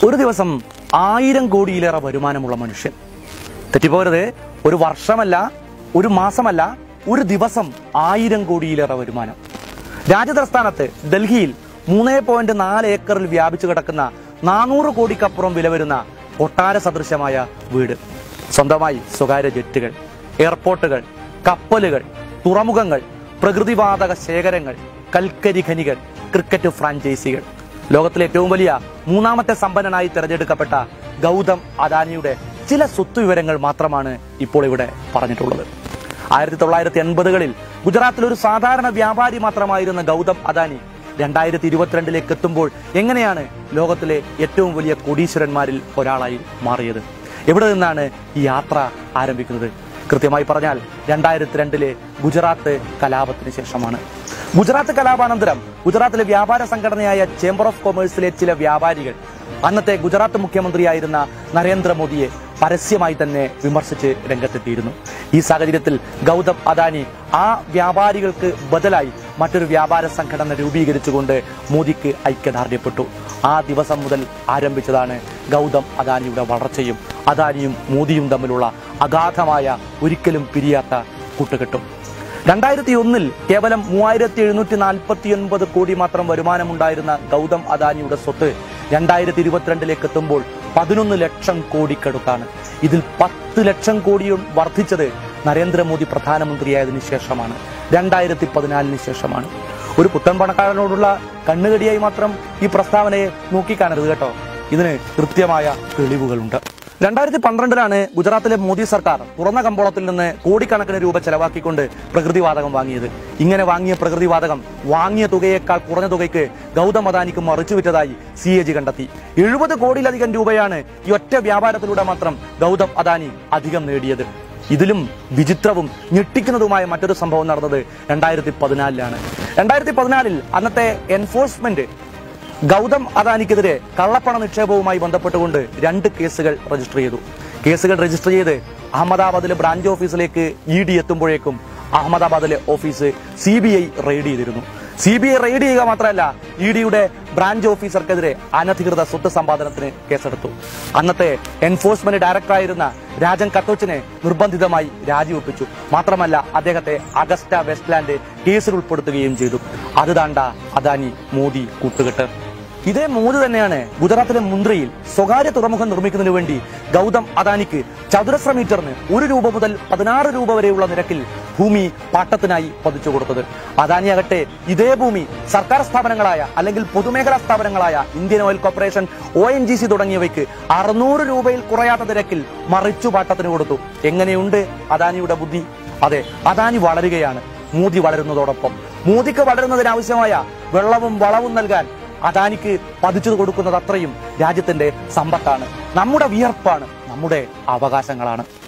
ഒരു ദിവസം ആയിരം കോടിയിലേറെ വരുമാനമുള്ള മനുഷ്യൻ തെറ്റിപ്പോരുത് ഒരു വർഷമല്ല ഒരു മാസമല്ല ഒരു ദിവസം ആയിരം കോടിയിലേറെ വരുമാനം രാജ്യതലസ്ഥാനത്ത് ഡൽഹിയിൽ മൂന്നേ പോയിന്റ് നാല് ഏക്കറിൽ വ്യാപിച്ചു കിടക്കുന്ന നാനൂറ് കോടിക്കപ്പുറം വില വരുന്ന കൊട്ടാര സദൃശമായ വീട് സ്വന്തമായി സ്വകാര്യ ജെറ്റുകൾ എയർപോർട്ടുകൾ കപ്പലുകൾ തുറമുഖങ്ങൾ പ്രകൃതിവാതക ശേഖരങ്ങൾ കൽക്കരി ഖനികൾ ക്രിക്കറ്റ് ഫ്രാഞ്ചൈസികൾ ലോകത്തിലെ ഏറ്റവും വലിയ മൂന്നാമത്തെ സമ്പന്നനായി തെരഞ്ഞെടുക്കപ്പെട്ട ഗൗതം അദാനിയുടെ ചില സ്വത്ത് വിവരങ്ങൾ മാത്രമാണ് ഇപ്പോൾ ഇവിടെ പറഞ്ഞിട്ടുള്ളത് ആയിരത്തി തൊള്ളായിരത്തി എൺപതുകളിൽ ഗുജറാത്തിൽ ഒരു സാധാരണ വ്യാപാരി മാത്രമായിരുന്ന ഗൗതം അദാനി രണ്ടായിരത്തി ഇരുപത്തിരണ്ടിലേക്ക് എത്തുമ്പോൾ എങ്ങനെയാണ് ലോകത്തിലെ ഏറ്റവും വലിയ കോടീശ്വരന്മാരിൽ ഒരാളായി മാറിയത് എവിടെ നിന്നാണ് ഈ യാത്ര ആരംഭിക്കുന്നത് കൃത്യമായി പറഞ്ഞാൽ രണ്ടായിരത്തി രണ്ടിലെ ഗുജറാത്ത് കലാപത്തിന് ശേഷമാണ് ഗുജറാത്ത് കലാപാനന്തരം ഗുജറാത്തിലെ വ്യാപാര സംഘടനയായ ചേംബർ ഓഫ് കൊമേഴ്സിലെ ചില വ്യാപാരികൾ അന്നത്തെ ഗുജറാത്ത് മുഖ്യമന്ത്രിയായിരുന്ന നരേന്ദ്രമോദിയെ പരസ്യമായി തന്നെ വിമർശിച്ച് രംഗത്തെത്തിയിരുന്നു ഈ സാഹചര്യത്തിൽ ഗൗതം അദാനി ആ വ്യാപാരികൾക്ക് ബദലായി മറ്റൊരു വ്യാപാര സംഘടന രൂപീകരിച്ചുകൊണ്ട് മോദിക്ക് ഐക്യദാർഢ്യപ്പെട്ടു ആ ദിവസം മുതൽ ആരംഭിച്ചതാണ് ഗൗതം അദാനിയുടെ വളർച്ചയും അദാനിയും മോദിയും തമ്മിലുള്ള അഗാധമായ ഒരിക്കലും പിരിയാത്ത കൂട്ടുകെട്ടും രണ്ടായിരത്തി ഒന്നിൽ കേവലം മൂവായിരത്തി എഴുന്നൂറ്റി നാൽപ്പത്തി ഒൻപത് കോടി മാത്രം വരുമാനമുണ്ടായിരുന്ന ഗൗതം അദാനിയുടെ സ്വത്ത് രണ്ടായിരത്തി ഇരുപത്തിരണ്ടിലേക്ക് എത്തുമ്പോൾ പതിനൊന്ന് ലക്ഷം കോടിക്കടുത്താണ് ഇതിൽ പത്ത് ലക്ഷം കോടിയും വർദ്ധിച്ചത് നരേന്ദ്രമോദി പ്രധാനമന്ത്രിയായതിനു ശേഷമാണ് രണ്ടായിരത്തി പതിനാലിന് ശേഷമാണ് ഒരു പുത്തൻ പണക്കാരനോടുള്ള കണ്ണുകടിയായി മാത്രം ഈ പ്രസ്താവനയെ നോക്കിക്കാണരുത് കേട്ടോ ഇതിന് കൃത്യമായ തെളിവുകളുണ്ട് രണ്ടായിരത്തി പന്ത്രണ്ടിലാണ് ഗുജറാത്തിലെ മോദി സർക്കാർ തുറന്ന കമ്പോളത്തിൽ നിന്ന് കോടിക്കണക്കിന് രൂപ ചെലവാക്കിക്കൊണ്ട് പ്രകൃതിവാതകം വാങ്ങിയത് ഇങ്ങനെ വാങ്ങിയ പ്രകൃതിവാതകം വാങ്ങിയ തുകയേക്കാൾ കുറഞ്ഞ തുകയ്ക്ക് ഗൗതം അദാനിക്ക് മറിച്ചു വിറ്റതായി സി എ ജി കണ്ടെത്തി എഴുപത് കോടിയിലധികം രൂപയാണ് ഈ ഒറ്റ വ്യാപാരത്തിലൂടെ മാത്രം ഗൗതം അദാനി അധികം നേടിയത് ഇതിലും വിചിത്രവും ഞെട്ടിക്കുന്നതുമായ മറ്റൊരു സംഭവം നടന്നത് രണ്ടായിരത്തി പതിനാലിലാണ് രണ്ടായിരത്തി പതിനാലിൽ അന്നത്തെ എൻഫോഴ്സ്മെന്റ് ഗൗതം അദാനിക്കെതിരെ കള്ളപ്പണ നിക്ഷേപവുമായി ബന്ധപ്പെട്ടുകൊണ്ട് രണ്ട് കേസുകൾ രജിസ്റ്റർ ചെയ്തു കേസുകൾ രജിസ്റ്റർ ചെയ്ത് അഹമ്മദാബാദിലെ ബ്രാഞ്ച് ഓഫീസിലേക്ക് ഇ ഡി എത്തുമ്പോഴേക്കും അഹമ്മദാബാദിലെ office C B I raid ചെയ്തിരുന്നു സി ബി ഐ റെയ്ഡ് ചെയ്യുക മാത്രമല്ല ഇ ഡിയുടെ ബ്രാഞ്ച് ഓഫീസർക്കെതിരെ അനധികൃത സ്വത്ത് സമ്പാദനത്തിന് കേസെടുത്തു അന്നത്തെ എൻഫോഴ്സ്മെന്റ് ഡയറക്ടറായിരുന്ന രാജൻ കത്തോച്ചിനെ നിർബന്ധിതമായി രാജിവെപ്പിച്ചു മാത്രമല്ല അദ്ദേഹത്തെ അഗസ്റ്റ വെസ്റ്റ്ലാൻഡ് കേസിൽ ഉൾപ്പെടുത്തുകയും ചെയ്തു അത് താണ്ട അദാനി മോദി കൂട്ടുകെട്ട് ഇതേ മോദി തന്നെയാണ് ഗുജറാത്തിലെ മുന്ദ്രയിൽ സ്വകാര്യ തുറമുഖം നിർമ്മിക്കുന്നതിന് വേണ്ടി ഗൗതം അദാനിക്ക് ചതുരശ്ര മീറ്ററിന് ഒരു രൂപ മുതൽ പതിനാറ് രൂപ വരെയുള്ള നിരക്കിൽ ഭൂമി പാട്ടത്തിനായി പതിച്ചു കൊടുത്തത് അദാനിയാകട്ടെ ഇതേ ഭൂമി സർക്കാർ സ്ഥാപനങ്ങളായ അല്ലെങ്കിൽ പൊതുമേഖലാ സ്ഥാപനങ്ങളായ Indian Oil Corporation O N G C തുടങ്ങിയവയ്ക്ക് അറുന്നൂറ് രൂപയിൽ കുറയാത്ത നിരക്കിൽ മറിച്ചു പാട്ടത്തിന് കൊടുത്തു എങ്ങനെയുണ്ട് അദാനിയുടെ ബുദ്ധി അതെ അദാനി വളരുകയാണ് മോദി വളരുന്നതോടൊപ്പം മോദിക്ക് വളരുന്നതിനാവശ്യമായ വെള്ളവും വളവും നൽകാൻ അദാനിക്ക് പതിച്ചു കൊടുക്കുന്നത് അത്രയും രാജ്യത്തിന്റെ സമ്പത്താണ് നമ്മുടെ വിയർപ്പാണ് നമ്മുടെ അവകാശങ്ങളാണ്